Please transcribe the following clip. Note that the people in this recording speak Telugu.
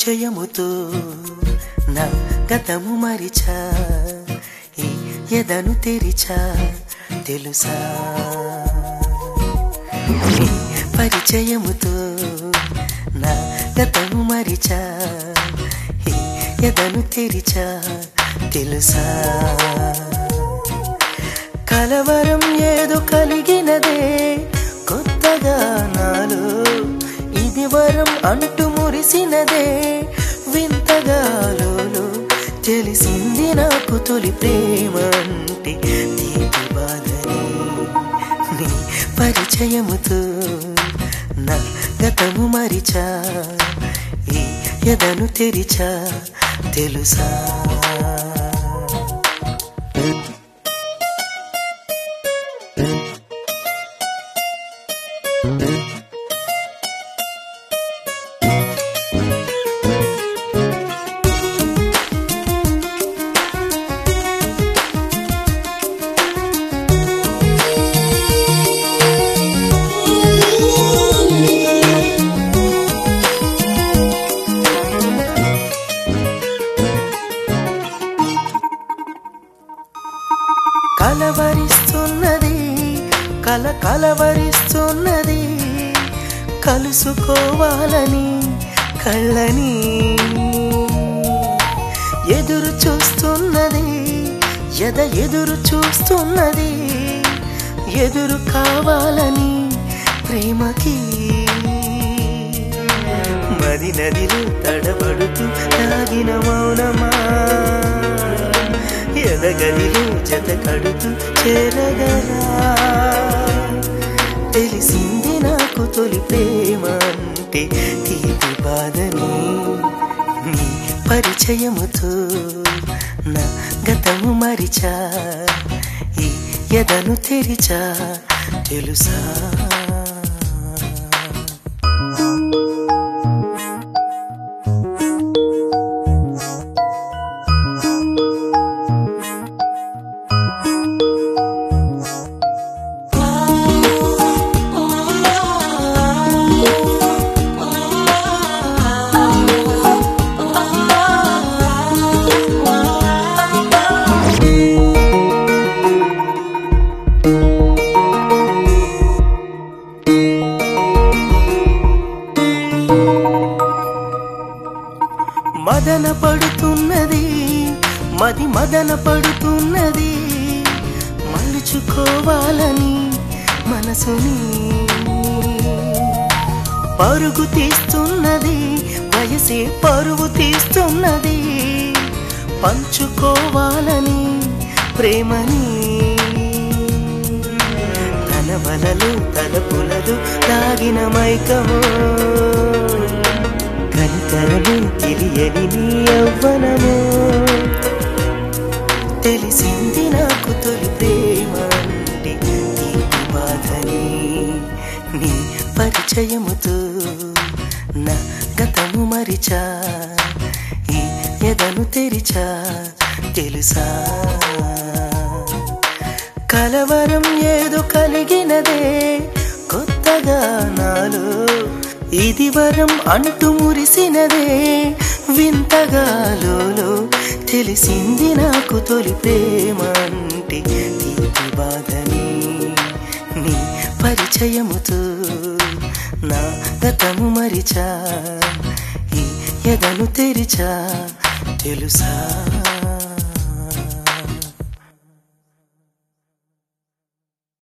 పరిచయముతో నా గతము మరిచా ఈ ఎదను తెరిచా తెలుసా నీ పరిచయముతో నా గతము మరిచా ఈ ఎదను తెరిచా తెలుసా కలవరం ఏదో కలిగినదే కొత్తగా నాలో ఇది వరం అంటూ మురిసినదే వింతగా లోలో తెలిసింది నాకు తొలి ప్రేమ అంటే తీపి బాధని నీ పరిచయముతో నా గతము మరిచా ఈ ఎదను తెరిచా తెలుసా కలవరిస్తున్నది కల కలవరిస్తున్నది కలుసుకోవాలని కళ్ళని ఎదురు చూస్తున్నది ఎద ఎదురు చూస్తున్నది ఎదురు కావాలని ప్రేమకి మది నదిలో తడబడుతూ తాగిన మౌనమా ఎదగదిలో జత కడుతూ చేరగరా తెలిసింది నాకు తొలి ప్రేమ అంటే తీపి బాధని నీ పరిచయముతో నా గతము మరిచా ఈ ఎదను తెరిచా తెలుసా మదన పడుతున్నది మది మదన పడుతున్నది మలుచుకోవాలని మనసుని పరుగు తీస్తున్నది వయసే పరుగు తీస్తున్నది పంచుకోవాలని ప్రేమని తన వలలో తలపులదు తాగిన మైకము కనితరము తెలియని నీ యవ్వనము తెలిసింది నాకు తొలి ప్రేమ అంటే తీపి బాధని నీ పరిచయముతో నా గతము మరిచా ఈ ఎదను తెరిచా తెలుసా కలవరం ఏదో కలిగినదే కొత్తగా నాలో ఇది వరం అంటూ మురిసినదే వింతగా లోలో తెలిసింది నాకు తొలి ప్రేమ అంటే తీపి బాధని నీ పరిచయముతో నా గతము మరిచా ఈ ఎదను తెరిచా తెలుసా